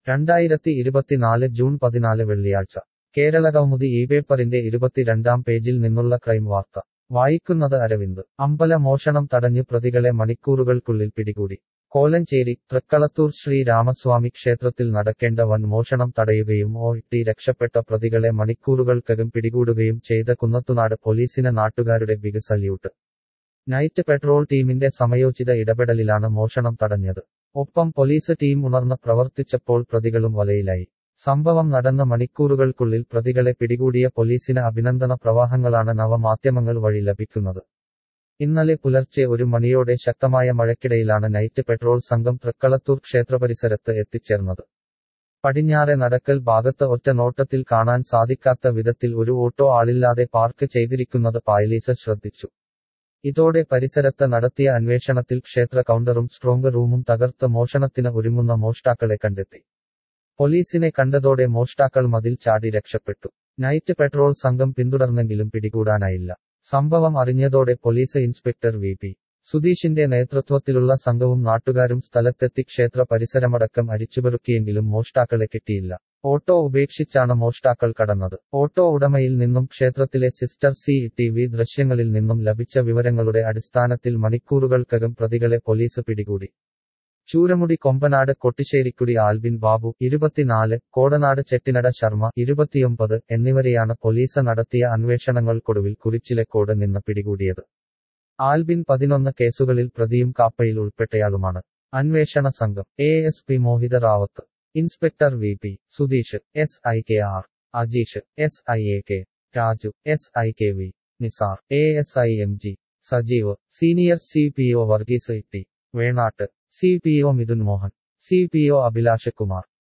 രണ്ടായിരത്തി ഇരുപത്തിനാല് ജൂൺ പതിനാല് വെള്ളിയാഴ്ച കേരളകൗമുദി ഈ പേപ്പറിന്റെ ഇരുപത്തിരണ്ടാം പേജിൽ നിന്നുള്ള ക്രൈം വാർത്ത വായിക്കുന്നത് അരവിന്ദ് അമ്പല മോഷണം തടഞ്ഞു പ്രതികളെ മണിക്കൂറുകൾക്കുള്ളിൽ പിടികൂടി കോലഞ്ചേരി തൃക്കളത്തൂർ ശ്രീ രാമസ്വാമി ക്ഷേത്രത്തിൽ നടക്കേണ്ട വൻ മോഷണം തടയുകയും ഓ ഇട്ടി രക്ഷപ്പെട്ട പ്രതികളെ മണിക്കൂറുകൾക്കകം പിടികൂടുകയും ചെയ്ത കുന്നത്തുനാട് പോലീസിന് നാട്ടുകാരുടെ ബിഗ് സല്യൂട്ട് നൈറ്റ് പെട്രോൾ ടീമിന്റെ സമയോചിത ഇടപെടലിലാണ് മോഷണം തടഞ്ഞത് ഒപ്പം പോലീസ് ടീം ഉണർന്ന് പ്രവർത്തിച്ചപ്പോൾ പ്രതികളും വലയിലായി സംഭവം നടന്ന മണിക്കൂറുകൾക്കുള്ളിൽ പ്രതികളെ പിടികൂടിയ പോലീസിന് അഭിനന്ദന പ്രവാഹങ്ങളാണ് നവമാധ്യമങ്ങൾ വഴി ലഭിക്കുന്നത് ഇന്നലെ പുലർച്ചെ ഒരു മണിയോടെ ശക്തമായ മഴയ്ക്കിടയിലാണ് നൈറ്റ് പെട്രോൾ സംഘം തൃക്കളത്തൂർ ക്ഷേത്രപരിസരത്ത് എത്തിച്ചേർന്നത് പടിഞ്ഞാറെ നടക്കൽ ഭാഗത്ത് ഒറ്റ നോട്ടത്തിൽ കാണാൻ സാധിക്കാത്ത വിധത്തിൽ ഒരു ഓട്ടോ ആളില്ലാതെ പാർക്ക് ചെയ്തിരിക്കുന്നത് പായലീസ് ശ്രദ്ധിച്ചു ഇതോടെ പരിസരത്ത് നടത്തിയ അന്വേഷണത്തിൽ ക്ഷേത്ര കൗണ്ടറും സ്ട്രോങ് റൂമും തകർത്ത് മോഷണത്തിന് ഒരുങ്ങുന്ന മോഷ്ടാക്കളെ കണ്ടെത്തി പോലീസിനെ കണ്ടതോടെ മോഷ്ടാക്കൾ മതിൽ ചാടി രക്ഷപ്പെട്ടു നൈറ്റ് പെട്രോൾ സംഘം പിന്തുടർന്നെങ്കിലും പിടികൂടാനായില്ല സംഭവം അറിഞ്ഞതോടെ പോലീസ് ഇൻസ്പെക്ടർ വി പി സുധീഷിന്റെ നേതൃത്വത്തിലുള്ള സംഘവും നാട്ടുകാരും സ്ഥലത്തെത്തി ക്ഷേത്ര പരിസരമടക്കം അരിച്ചുപെറുക്കിയെങ്കിലും മോഷ്ടാക്കളെ കിട്ടിയില്ല ഓട്ടോ ഉപേക്ഷിച്ചാണ് മോഷ്ടാക്കൾ കടന്നത് ഓട്ടോ ഉടമയിൽ നിന്നും ക്ഷേത്രത്തിലെ സിസ്റ്റർ സി ടി വി ദൃശ്യങ്ങളിൽ നിന്നും ലഭിച്ച വിവരങ്ങളുടെ അടിസ്ഥാനത്തിൽ മണിക്കൂറുകൾക്കകം പ്രതികളെ പോലീസ് പിടികൂടി ചൂരമുടി കൊമ്പനാട് കൊട്ടിശ്ശേരിക്കുടി ആൽബിൻ ബാബു ഇരുപത്തിനാല് കോടനാട് ചെട്ടിനട ശർമ്മ ഇരുപത്തിയൊമ്പത് എന്നിവരെയാണ് പോലീസ് നടത്തിയ അന്വേഷണങ്ങൾക്കൊടുവിൽ കുരിച്ചിലക്കോട് നിന്ന് പിടികൂടിയത് ആൽബിൻ പതിനൊന്ന് കേസുകളിൽ പ്രതിയും കാപ്പയിൽ ഉൾപ്പെട്ടയാളുമാണ് അന്വേഷണ സംഘം A S P Mohita Rawat inspector V P Sudheesh S I K R Ajeesh S I A K Raju S I K V Nisar A S I M G Sajeev senior C P O Varghese T Venat C P O Mithun Mohan C P O Abhilash Kumar